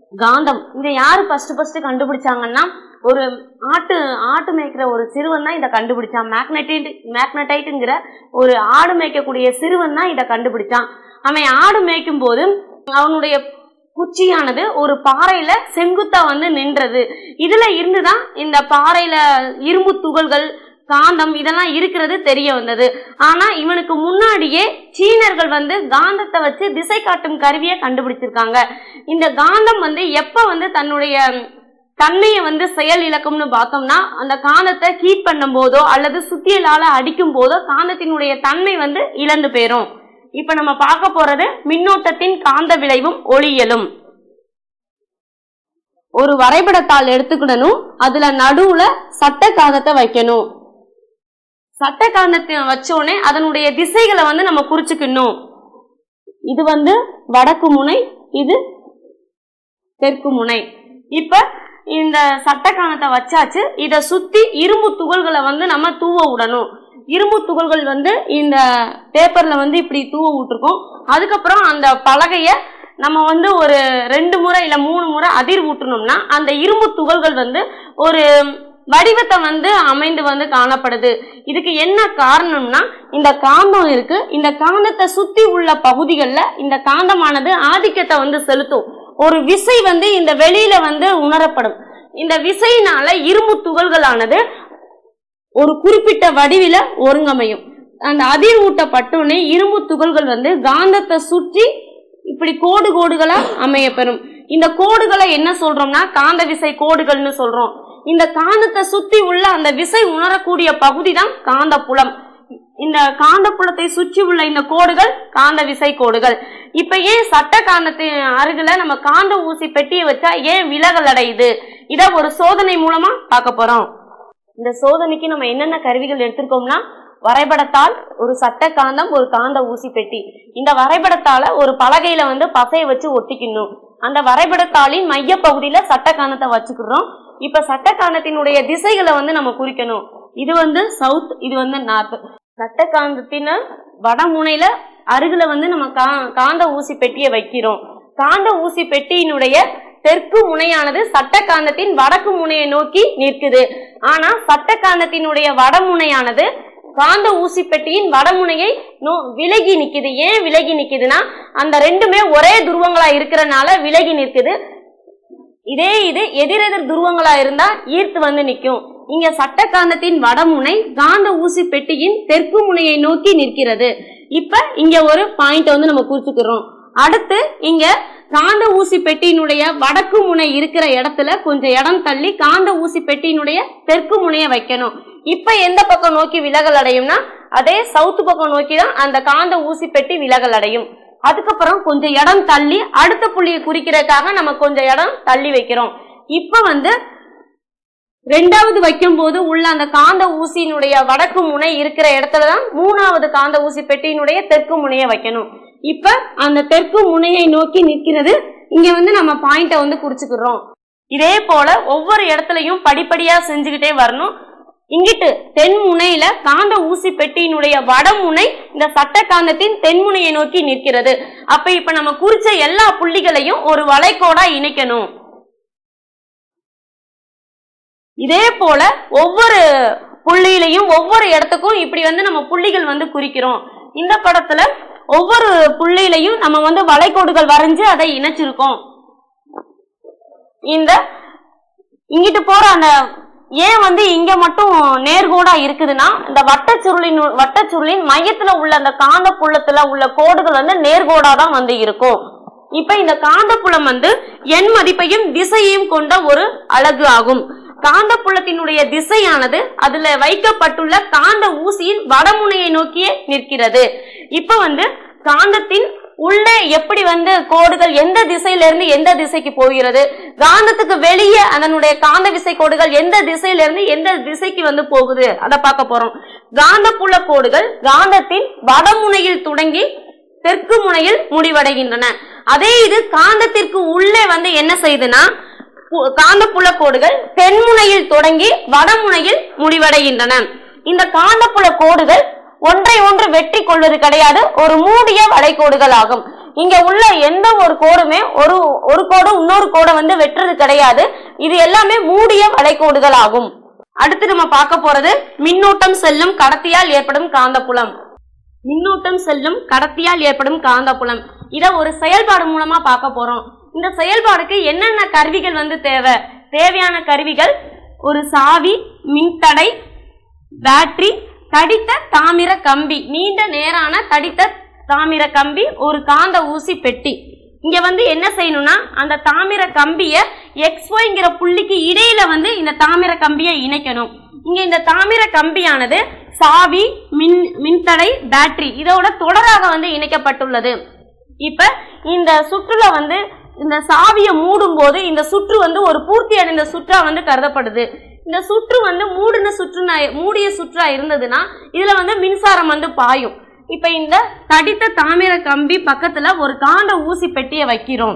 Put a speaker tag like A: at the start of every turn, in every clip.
A: காந்தம் இதை யாரு ஃபர்ஸ்ட் ஃபர்ஸ்ட் கண்டுபிடிச்சாங்கன்னா ஒரு ஆட்டு ஆட்டு மேய்க்கிற ஒரு சிறுவன் தான் இதை கண்டுபிடிச்சான் மேக்னடைட் மேக்னடைட்டுங்கிற ஒரு ஆடு மேய்க்கக்கூடிய சிறுவன் தான் இதை கண்டுபிடிச்சான் அவன் ஆடு மேய்க்கும் போது அவனுடைய குச்சியானது ஒரு பாறையில செங்குத்தா வந்து நின்றது இதுல இருந்துதான் இந்த பாறையில இரும்பு துகள்கள் காந்தம் இதெல்லாம் இருக்கிறது தெரிய வந்தது ஆனா இவனுக்கு முன்னாடியே சீனர்கள் வந்து காந்தத்தை வச்சு திசை காட்டும் கருவியை கண்டுபிடிச்சிருக்காங்க இந்த காந்தம் வந்து எப்ப வந்து தன்னுடைய தன்மையை வந்து செயல் இழக்கும்னு பார்த்தோம்னா அந்த காந்தத்தை ஹீட் பண்ணும் போதோ அல்லது சுத்தியலால அடிக்கும் போதோ காந்தத்தினுடைய தன்மை வந்து இழந்து போயிரும் இப்ப நம்ம பார்க்க போறது மின்னோட்டத்தின் காந்த விளைவும் ஒளியலும் ஒரு வரைபடத்தாள் எடுத்துக்கிடணும் அதுல நடுவுல சட்ட காந்தத்தை வைக்கணும் சட்ட காந்தத்தை வச்சோடனே அதனுடைய திசைகளை வந்து நம்ம குறிச்சுக்கணும் இது வந்து வடக்கு முனை இது தெற்கு முனை இப்ப இந்த சட்டக்கானத்தை வச்சாச்சு இத சுத்தி இரும்பு துகள்களை வந்து நம்ம தூவ விடணும் இரும்பு துகள்கள் வந்து இந்த பேப்பர்ல வந்து இப்படி தூவ விட்டுருக்கோம் அதுக்கப்புறம் அந்த பலகைய நம்ம வந்து ஒரு ரெண்டு முறை இல்ல மூணு முறை அதிர் ஊட்டணும்னா அந்த இரும்பு துகள்கள் வந்து ஒரு வடிவத்தை வந்து அமைந்து வந்து காணப்படுது இதுக்கு என்ன காரணம்னா இந்த காந்தம் இருக்கு இந்த காந்தத்தை சுத்தி உள்ள பகுதிகளில் இந்த காந்தமானது ஆதிக்கத்தை வந்து செலுத்தும் ஒரு விசை வந்து இந்த வெளியில வந்து உணரப்படும் இந்த விசையினால இரும்பு துகள்களானது ஒரு குறிப்பிட்ட வடிவில ஒருங்கமையும் அந்த அதிர் ஊட்டப்பட்டோடனே இரும்பு துகள்கள் வந்து காந்தத்தை சுற்றி இப்படி கோடு கோடுகளா அமையப்பெறும் இந்த கோடுகளை என்ன சொல்றோம்னா காந்த விசை கோடுகள்னு சொல்றோம் இந்த காந்தத்தை சுத்தி உள்ள அந்த விசை உணரக்கூடிய பகுதி தான் காந்த புலம் இந்த காந்த புலத்தை சுற்றி உள்ள இந்த கோடுகள் காந்த விசை கோடுகள் இப்ப ஏன் சட்ட காந்தத்தின் அருகில நம்ம காந்த ஊசி பெட்டியை வச்சா ஏன் விலகல் அடையுது இத ஒரு சோதனை மூலமா பார்க்க போறோம் இந்த சோதனைக்கு நம்ம என்னென்ன கருவிகள் எடுத்திருக்கோம்னா வரைபடத்தால் ஒரு சட்ட காந்தம் ஒரு காந்த ஊசி பெட்டி இந்த வரைபடத்தால ஒரு பலகையில வந்து பசைய வச்சு ஒட்டிக்கணும் அந்த வரைபடத்தாளின் மைய பகுதியில சட்ட காந்தத்தை வச்சுக்கிறோம் இப்ப சட்ட காந்தத்தினுடைய திசைகளை வந்து நம்ம குறிக்கணும் இது வந்து சவுத் இது வந்து நார்த் சட்ட காந்தத்தின் வடமுனையில அருகில வந்து நம்ம கா- காந்த ஊசி பெட்டியை வைக்கிறோம் காந்த ஊசி பெட்டியினுடைய தெற்கு முனையானது சட்ட காந்தத்தின் வடக்கு முனையை நோக்கி நிற்குது ஆனா சட்ட காந்தத்தினுடைய வடமுனையானது காந்த ஊசி பெட்டியின் வடமுனையை நோ விலகி நிக்குது ஏன் விலகி நிக்குதுன்னா அந்த ரெண்டுமே ஒரே துருவங்களா இருக்கிறனால விலகி நிற்குது இதே இது எதிரெதிர் துருவங்களா இருந்தா ஈர்த்து வந்து நிக்கும் இங்க சட்ட காந்தத்தின் வடமுனை காந்த ஊசி பெட்டியின் தெற்கு முனையை நோக்கி நிற்கிறது இப்ப இங்க ஒரு பாயிண்ட் வந்து நம்ம குறிச்சுக்கிறோம் அடுத்து இங்க காந்த ஊசி பெட்டியினுடைய வடக்கு முனை இருக்கிற இடத்துல கொஞ்சம் இடம் தள்ளி காந்த ஊசி பெட்டியினுடைய தெற்கு முனையை வைக்கணும் இப்ப எந்த பக்கம் நோக்கி விலகல் அடையும்னா அதே சவுத் பக்கம் நோக்கி தான் அந்த காந்த ஊசி பெட்டி விலகல் அடையும் அதுக்கப்புறம் கொஞ்சம் இடம் தள்ளி அடுத்த புள்ளியை குறிக்கிறதுக்காக நம்ம கொஞ்சம் இடம் தள்ளி வைக்கிறோம் இப்ப வந்து ரெண்டாவது வைக்கும் போது உள்ள அந்த காந்த ஊசியினுடைய வடக்கு முனை இருக்கிற இடத்துல தான் மூணாவது காந்த ஊசி பெட்டியினுடைய தெற்கு முனையை வைக்கணும் இப்ப அந்த தெற்கு முனையை நோக்கி நிற்கிறது இங்க வந்து நம்ம பாயிண்ட வந்து குறிச்சுக்கிறோம் இதே போல ஒவ்வொரு இடத்துலயும் படிப்படியா செஞ்சுக்கிட்டே வரணும் இங்கிட்டு தென் முனையில காந்த ஊசி பெட்டியினுடைய வடமுனை இந்த சட்ட காந்தத்தின் தென்முனையை நோக்கி நிற்கிறது அப்ப இப்ப நம்ம குறிச்ச எல்லா புள்ளிகளையும் ஒரு வளைகோடா இணைக்கணும் இதே போல ஒவ்வொரு புள்ளியிலையும் ஒவ்வொரு இடத்துக்கும் இப்படி வந்து நம்ம புள்ளிகள் வந்து குறிக்கிறோம் இந்த படத்துல ஒவ்வொரு புள்ளியிலையும் நம்ம வந்து வளைகோடுகள் வரைஞ்சு அதை இணைச்சிருக்கோம் இந்த இங்கிட்டு போற அந்த ஏன் வந்து இங்க மட்டும் நேர்கோடா இருக்குதுன்னா இந்த வட்டச்சுருளின் வட்டச்சுருளின் மையத்துல உள்ள அந்த காந்த புள்ளத்துல உள்ள கோடுகள் வந்து நேர்கோடா தான் வந்து இருக்கும் இப்ப இந்த காந்த புலம் வந்து எண் மதிப்பையும் திசையையும் கொண்ட ஒரு அலகு ஆகும் காந்த புலத்தினுடைய திசையானது அதுல வைக்கப்பட்டுள்ள காந்த ஊசியின் வடமுனையை நோக்கியே நிற்கிறது இப்ப வந்து காந்தத்தின் உள்ளே எப்படி வந்து கோடுகள் எந்த திசையில இருந்து எந்த திசைக்கு போகிறது காந்தத்துக்கு வெளியே அதனுடைய காந்த விசை கோடுகள் எந்த திசையில இருந்து எந்த திசைக்கு வந்து போகுது அதை பார்க்க போறோம் காந்தப்புல கோடுகள் காந்தத்தின் வடமுனையில் தொடங்கி தெற்கு முனையில் முடிவடைகின்றன அதே இது காந்தத்திற்கு உள்ளே வந்து என்ன செய்யுதுன்னா பு- காந்தப்புல கோடுகள் தென்முனையில் தொடங்கி வடமுனையில் முடிவடைகின்றன இந்த காந்தப்புல கோடுகள் ஒன்றை ஒன்று வெட்டி கொள்வது கிடையாது ஒரு மூடிய வளைகோடுகள் ஆகும் இங்க உள்ள எந்த ஒரு கோடுமே ஒரு ஒரு கோடு இன்னொரு கோடை வந்து வெட்டுறது கிடையாது இது எல்லாமே மூடிய வளைகோடுகள் ஆகும் அடுத்து நம்ம பார்க்க போறது மின்னூட்டம் செல்லும் கடத்தியால் ஏற்படும் காந்தப்புலம் மின்னூட்டம் செல்லும் கடத்தியால் ஏற்படும் காந்தப்புலம் இத ஒரு செயல்பாடு மூலமா பார்க்க போறோம் இந்த செயல்பாடுக்கு என்னென்ன கருவிகள் வந்து தேவை தேவையான கருவிகள் ஒரு சாவி மின்தடை பேட்டரி தடித்த தாமிர கம்பி நீண்ட நேரான தடித்த தாமிர கம்பி ஒரு காந்த ஊசி பெட்டி இங்க வந்து என்ன செய்யணும்னா அந்த தாமிர கம்பிய எக்ஸ்ஒய்ங்கிற புள்ளிக்கு இடையில வந்து இந்த தாமிர கம்பியை இணைக்கணும் இங்க இந்த தாமிர கம்பியானது சாவி மின் மின்தடை பேட்டரி இதோட தொடராக வந்து இணைக்கப்பட்டுள்ளது இப்ப இந்த சுற்றுல வந்து இந்த சாவியை மூடும் போது இந்த சுற்று வந்து ஒரு பூர்த்தி அடைந்த சுற்றா வந்து கருதப்படுது இந்த சுற்று வந்து மூடின சுற்றுனா மூடிய சுற்றா இருந்ததுன்னா இதுல வந்து மின்சாரம் வந்து பாயும் இப்ப இந்த தடித்த தாமிர கம்பி பக்கத்துல ஒரு காந்த ஊசி பெட்டியை வைக்கிறோம்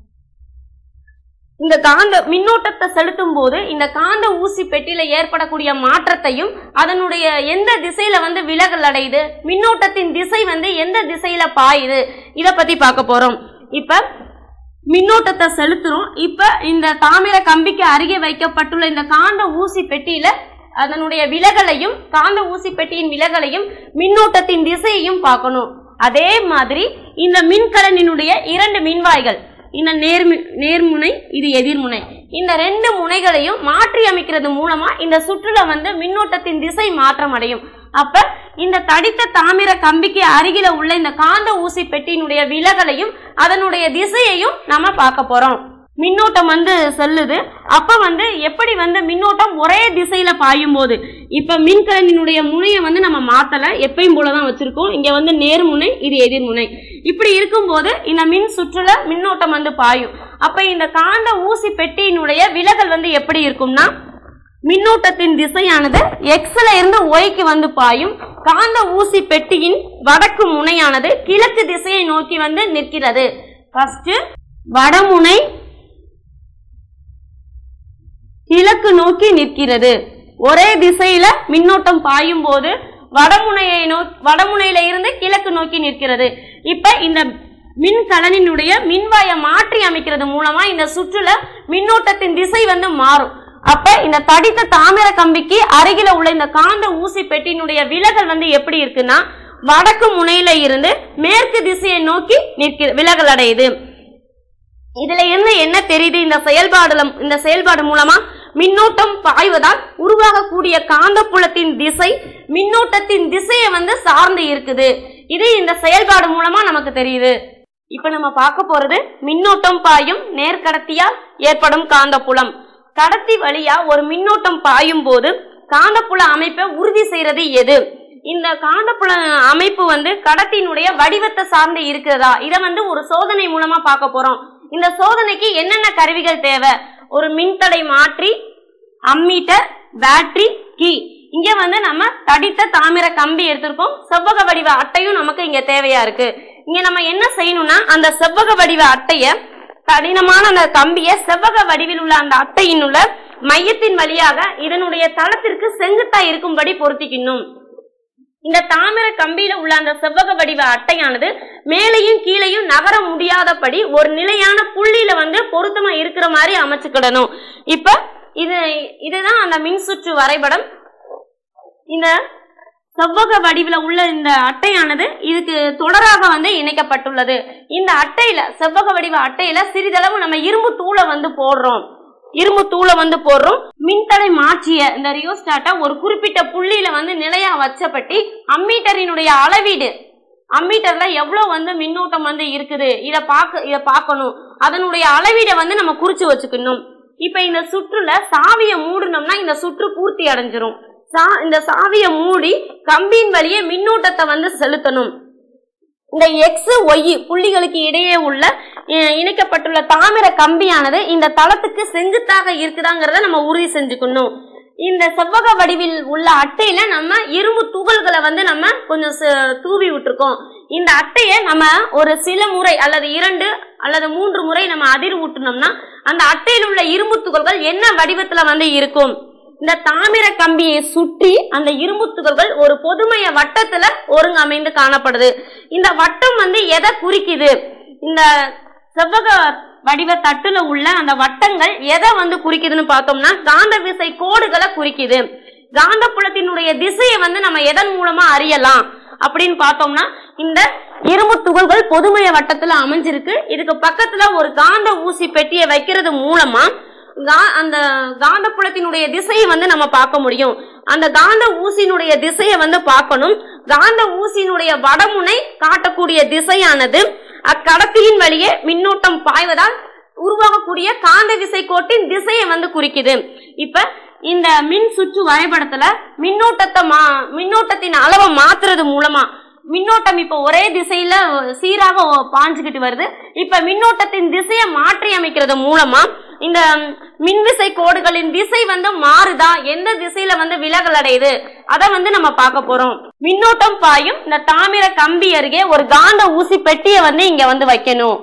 A: இந்த காந்த மின்னோட்டத்தை செலுத்தும் போது இந்த காந்த ஊசி பெட்டியில ஏற்படக்கூடிய மாற்றத்தையும் அதனுடைய எந்த திசையில வந்து விலகல் அடையுது மின்னோட்டத்தின் திசை வந்து எந்த திசையில பாயுது இத பத்தி பார்க்க போறோம் இப்ப மின்னோட்டத்தை செலுத்துறோம் இப்ப இந்த தாமிர கம்பிக்கு அருகே வைக்கப்பட்டுள்ள இந்த காந்த ஊசி பெட்டியில அதனுடைய விலகலையும் காந்த ஊசி பெட்டியின் விலகலையும் மின்னோட்டத்தின் திசையையும் பார்க்கணும் அதே மாதிரி இந்த மின்கலனினுடைய இரண்டு மின்வாய்கள் இந்த நேர்மி நேர்முனை இது எதிர்முனை இந்த ரெண்டு முனைகளையும் மாற்றி அமைக்கிறது மூலமா இந்த சுற்றுல வந்து மின்னோட்டத்தின் திசை மாற்றம் அடையும் அப்ப இந்த தடித்த தாமிர கம்பிக்கு அருகில உள்ள இந்த காந்த ஊசி பெட்டியினுடைய விலகலையும் அதனுடைய திசையையும் நம்ம பார்க்க போறோம் மின்னோட்டம் வந்து செல்லுது அப்ப வந்து எப்படி வந்து மின்னோட்டம் ஒரே திசையில பாயும் போது இப்ப மின்கலனினுடைய முனையை வந்து நம்ம மாத்தல எப்பயும் போலதான் வச்சிருக்கோம் இங்க வந்து நேர்முனை இது எதிர்முனை இப்படி இருக்கும்போது இந்த மின் சுற்றுல மின்னோட்டம் வந்து பாயும் அப்ப இந்த காந்த ஊசி பெட்டியினுடைய விலகல் வந்து எப்படி இருக்கும்னா மின்னூட்டத்தின் திசையானது எக்ஸ்ல இருந்து ஒய்க்கு வந்து பாயும் காந்த ஊசி பெட்டியின் வடக்கு முனையானது கிழக்கு திசையை நோக்கி வந்து நிற்கிறது ஃபர்ஸ்ட் வடமுனை கிழக்கு நோக்கி நிற்கிறது ஒரே திசையில மின்னோட்டம் பாயும் போது வடமுனையை நோ வடமுனையில இருந்து கிழக்கு நோக்கி நிற்கிறது இப்ப இந்த மின்கலனினுடைய மின்வாயை மாற்றி அமைக்கிறது மூலமா இந்த சுற்றுல மின்னோட்டத்தின் திசை வந்து மாறும் அப்ப இந்த தடித்த தாமிர கம்பிக்கு அருகில உள்ள இந்த காந்த ஊசி பெட்டியினுடைய விலகல் வந்து எப்படி இருக்குன்னா வடக்கு முனையில இருந்து மேற்கு திசையை நோக்கி நிற்க விலகல் அடையுது இதுல இருந்து என்ன தெரியுது இந்த செயல்பாடுல இந்த செயல்பாடு மூலமா மின்னோட்டம் பாய்வதால் உருவாகக்கூடிய காந்தப்புலத்தின் திசை மின்னோட்டத்தின் திசையை வந்து சார்ந்து இருக்குது இது இந்த செயல்பாடு மூலமா நமக்கு தெரியுது இப்ப நம்ம பார்க்க போறது மின்னோட்டம் பாயும் நேர்கடத்தியால் ஏற்படும் காந்தப்புலம் கடத்தி வழியா ஒரு மின்னோட்டம் பாயும் போது காந்தப்புல அமைப்பை உறுதி செய்யறது எது இந்த காந்தப்புல அமைப்பு வந்து கடத்தினுடைய வடிவத்தை சார்ந்து இருக்கிறதா இதை வந்து ஒரு சோதனை மூலமா பார்க்க போறோம் இந்த சோதனைக்கு என்னென்ன கருவிகள் தேவை ஒரு மின்தடை மாற்றி அம்மீட்டர் பேட்டரி கீ இங்க வந்து நம்ம தடித்த தாமிர கம்பி எடுத்திருக்கோம் செவ்வக வடிவ அட்டையும் நமக்கு இங்க தேவையா இருக்கு இங்க நம்ம என்ன செய்யணும்னா அந்த செவ்வக வடிவ அட்டைய கடினமான அந்த கம்பியை செவ்வக வடிவில் உள்ள அந்த அட்டையின் உள்ள மையத்தின் வழியாக இதனுடைய தளத்திற்கு செங்குத்தா இருக்கும்படி பொருத்திக்கணும் இந்த தாமிர கம்பியில உள்ள அந்த செவ்வக வடிவ அட்டையானது மேலையும் கீழையும் நகர முடியாதபடி ஒரு நிலையான புள்ளியில வந்து பொருத்தமா இருக்கிற மாதிரி அமைச்சுக்கிடணும் இப்ப இது இதுதான் அந்த மின்சுற்று வரைபடம் இந்த செவ்வக வடிவில் உள்ள இந்த அட்டையானது இதுக்கு தொடராக வந்து இணைக்கப்பட்டுள்ளது இந்த அட்டையில செவ்வக வடிவ அட்டையில சிறிதளவு நம்ம இரும்பு தூளை வந்து போடுறோம் இரும்பு தூளை வந்து போடுறோம் மின்தடை மாற்றிய இந்த ரியோஸ்டாட்டை ஒரு குறிப்பிட்ட புள்ளியில வந்து நிலையா வச்சப்பட்டி அம்மீட்டரினுடைய அளவீடு அம்மீட்டர்ல எவ்வளவு வந்து மின்னோட்டம் வந்து இருக்குது இத பார்க்க இத பார்க்கணும் அதனுடைய அளவீடை வந்து நம்ம குறிச்சு வச்சுக்கணும் இப்ப இந்த சுற்றுல சாவியை மூடணும்னா இந்த சுற்று பூர்த்தி அடைஞ்சிரும் சா இந்த சாவியை மூடி கம்பியின் வழியே மின்னூட்டத்தை வந்து செலுத்தணும் இந்த எக்ஸ் ஒய் புள்ளிகளுக்கு இடையே உள்ள அஹ், இணைக்கப்பட்டுள்ள தாமிர கம்பியானது இந்த தளத்துக்கு செங்குத்தாக இருக்குதாங்கிறத நம்ம உறுதி செஞ்சுக்கணும் இந்த செவ்வக வடிவில் உள்ள அட்டையில நம்ம இரும்பு துகள்களை வந்து நம்ம கொஞ்சம் ச- தூவி விட்டுருக்கோம் இந்த அட்டையை நம்ம ஒரு சில முறை அல்லது இரண்டு அல்லது மூன்று முறை நம்ம அதிர் ஊட்டினோம்னா அந்த அட்டையில் உள்ள இரும்பு துகள்கள் என்ன வடிவத்துல வந்து இருக்கும் இந்த தாமிர கம்பியை சுற்றி அந்த இரும்பு துகள்கள் ஒரு பொதுமைய வட்டத்துல ஒருங்கமைந்து காணப்படுது இந்த வட்டம் வந்து எதை குறிக்குது இந்த செவ்வக வடிவ தட்டுல உள்ள அந்த வட்டங்கள் எதை வந்து குறிக்குதுன்னு பார்த்தோம்னா காந்த விசை கோடுகளை குறிக்குது காந்தப்புலத்தினுடைய திசையை வந்து நம்ம எதன் மூலமா அறியலாம் அப்படின்னு பார்த்தோம்னா இந்த இரும்பு துகள்கள் பொதுமைய வட்டத்துல அமைஞ்சிருக்கு இதுக்கு பக்கத்துல ஒரு காந்த ஊசி பெட்டியை வைக்கிறது மூலமா கா- அந்த காந்தப்புலத்தினுடைய திசையை வந்து நம்ம பார்க்க முடியும் அந்த காந்த ஊசியினுடைய திசையை வந்து பார்க்கணும் காந்த ஊசியினுடைய வடமுனை காட்டக்கூடிய திசையானது அக்கடத்தியின் வழியே மின்னூட்டம் பாய்வதால் உருவாகக்கூடிய காந்த விசை கோட்டின் திசையை வந்து குறிக்குது இப்ப இந்த மின் சுற்று வரைபடத்துல மின்னோட்டத்தை மா மின்னோட்டத்தின் அளவை மாத்துறது மூலமா மின்னோட்டம் இப்ப ஒரே திசையில சீராக பாஞ்சுக்கிட்டு வருது இப்ப மின்னோட்டத்தின் திசையை மாற்றி அமைக்கிறது மூலமா இந்த மின்விசை கோடுகளின் திசை வந்து மாறுதா எந்த திசையில வந்து விலகல் அடையுது அதை வந்து நம்ம பார்க்க போறோம் மின்னோட்டம் பாயும் இந்த தாமிர கம்பி அருகே ஒரு காந்த ஊசி பெட்டியை வந்து இங்க வந்து வைக்கணும்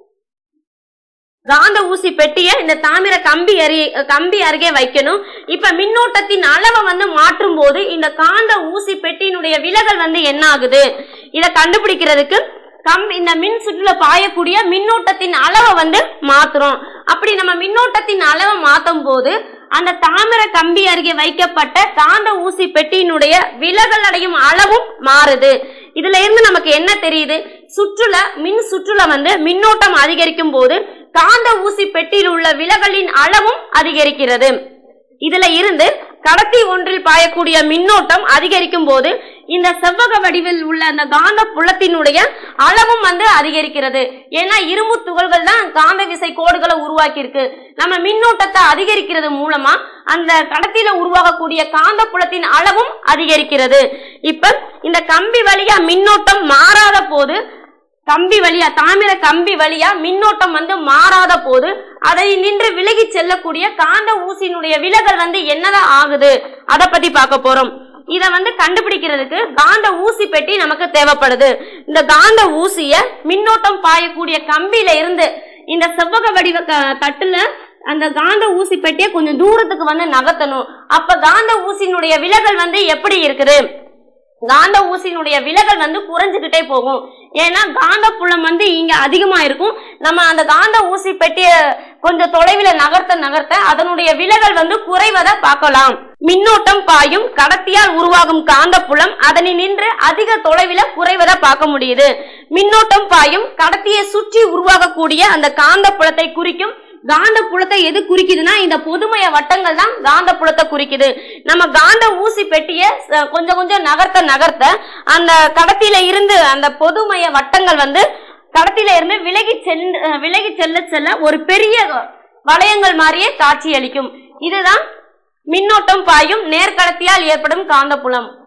A: காந்த ஊசி பெட்டியை இந்த தாமிர கம்பி அருகே கம்பி அருகே வைக்கணும் இப்ப மின்னோட்டத்தின் அளவை வந்து மாற்றும் போது இந்த காந்த ஊசி பெட்டியினுடைய விலகல் வந்து என்ன ஆகுது இத கண்டுபிடிக்கிறதுக்கு கம்பி இந்த மின் சுற்றுல பாயக்கூடிய மின்னோட்டத்தின் அளவை வந்து மாத்துறோம் அப்படி நம்ம மின்னோட்டத்தின் அளவை மாத்தும் போது அந்த தாமிர கம்பி அருகே வைக்கப்பட்ட காந்த ஊசி பெட்டியினுடைய விலகல் அடையும் அளவும் மாறுது இதுல இருந்து நமக்கு என்ன தெரியுது சுற்றுல மின் சுற்றுல வந்து மின்னோட்டம் அதிகரிக்கும் போது காந்த ஊசி பெட்டியில் உள்ள விலகலின் அளவும் அதிகரிக்கிறது இதுல இருந்து கடத்தி ஒன்றில் பாயக்கூடிய மின்னோட்டம் அதிகரிக்கும் போது இந்த செவ்வக வடிவில் உள்ள அந்த காந்த புலத்தினுடைய அளவும் வந்து அதிகரிக்கிறது ஏன்னா இரும்பு துகள்கள் தான் காந்த விசை கோடுகளை உருவாக்கி இருக்கு நம்ம மின்னோட்டத்தை அதிகரிக்கிறது மூலமா அந்த கடத்தில உருவாகக்கூடிய காந்த புலத்தின் அளவும் அதிகரிக்கிறது இப்ப இந்த கம்பி வழியா மின்னோட்டம் மாறாத போது கம்பி வழியா தாமிர கம்பி வழியா மின்னோட்டம் வந்து மாறாத போது அதை நின்று விலகி செல்லக்கூடிய காந்த ஊசியினுடைய விலகல் வந்து என்னதான் ஆகுது அத பத்தி பார்க்க போறோம் இத வந்து கண்டுபிடிக்கிறதுக்கு காந்த ஊசி பெட்டி நமக்கு தேவைப்படுது இந்த காந்த ஊசிய மின்னோட்டம் பாயக்கூடிய கம்பியில இருந்து இந்த செவ்வக வடிவ க- தட்டுல அந்த காந்த ஊசி பெட்டியை கொஞ்சம் தூரத்துக்கு வந்து நகர்த்தணும் அப்ப காந்த ஊசியினுடைய விலகல் வந்து எப்படி இருக்குது காந்த ஊசியினுடைய விலகல் வந்து குறைஞ்சுக்கிட்டே போகும் ஏன்னா காந்த புலம் வந்து இங்க அதிகமா இருக்கும் நம்ம அந்த காந்த ஊசி பெட்டிய கொஞ்சம் தொலைவில் நகர்த்த நகர்த்த அதனுடைய விலகல் வந்து குறைவதை பார்க்கலாம் மின்னோட்டம் பாயும் கடத்தியால் உருவாகும் காந்த புலம் அதனை நின்று அதிக தொலைவில் குறைவதை பார்க்க முடியுது மின்னோட்டம் பாயும் கடத்தியை சுற்றி உருவாகக்கூடிய அந்த காந்த புலத்தை குறிக்கும் காந்த புலத்தை எது குறிக்குதுன்னா இந்த பொதுமைய வட்டங்கள் தான் காந்த புலத்தை குறிக்குது நம்ம காந்த ஊசி பெட்டிய அஹ், கொஞ்சம் கொஞ்சம் நகர்த்த நகர்த்த அந்த கடத்தில இருந்து அந்த பொதுமைய வட்டங்கள் வந்து கடத்தில இருந்து விலகி சென்று அஹ், விலகி செல்ல செல்ல ஒரு பெரிய வளையங்கள் மாதிரியே காட்சியளிக்கும் இதுதான் மின்னோட்டம் பாயும் நேர்கடத்தியால் ஏற்படும் காந்தப்புலம்